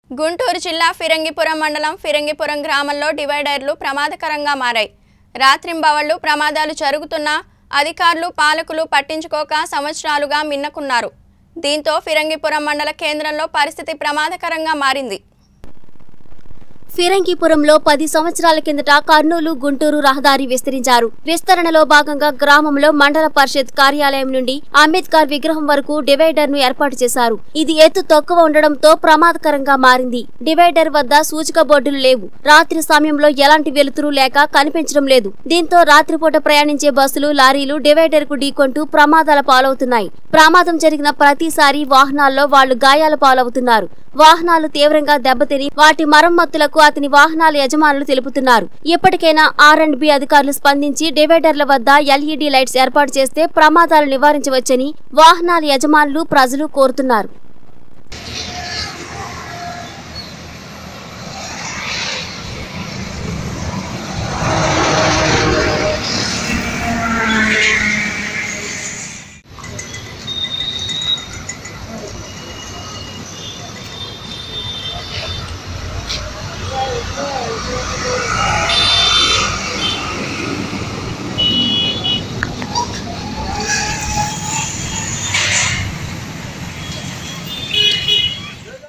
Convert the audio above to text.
గుంటూరు జిల్లా ఫిరంగిపురం మండలం ఫిరంగిపురం గ్రామంలో డివైడర్లు ప్రమాదకరంగా మారాయి రాత్రింబవళ్లు ప్రమాదాలు జరుగుతున్నా అధికారులు పాలకులు పట్టించుకోక సంవత్సరాలుగా మిన్నకున్నారు దీంతో ఫిరంగిపురం మండల కేంద్రంలో పరిస్థితి ప్రమాదకరంగా మారింది ఫిరంగిపురంలో పది సంవత్సరాల కిందట కర్నూలు గుంటూరు రహదారి విస్తరించారు విస్తరణలో భాగంగా గ్రామంలో మండల పరిషత్ కార్యాలయం నుండి అంబేద్కర్ విగ్రహం వరకు డివైడర్ ను ఏర్పాటు చేశారు ఇది ఎత్తు తక్కువ ఉండడంతో ప్రమాదకరంగా మారింది డివైడర్ వద్ద సూచిక బోర్డులు లేవు రాత్రి సమయంలో ఎలాంటి వెలుతురు లేక కనిపించడం లేదు దీంతో రాత్రిపూట ప్రయాణించే బస్సులు లారీలు డివైడర్ కు ఢీకొంటూ ప్రమాదాల పాలవుతున్నాయి ప్రమాదం జరిగిన ప్రతిసారి వాహనాల్లో వాళ్లు గాయాల పాలవుతున్నారు వాహనాలు తీవ్రంగా దెబ్బతిని వాటి మరమ్మతులకు అతని వాహనాల యజమానులు తెలుపుతున్నారు ఇప్పటికైనా ఆర్ అండ్ బి అధికారులు స్పందించి డివైడర్ల వద్ద ఎల్ఈడీ లైట్స్ ఏర్పాటు చేస్తే ప్రమాదాలు నివారించవచ్చని వాహనాల యజమానులు ప్రజలు కోరుతున్నారు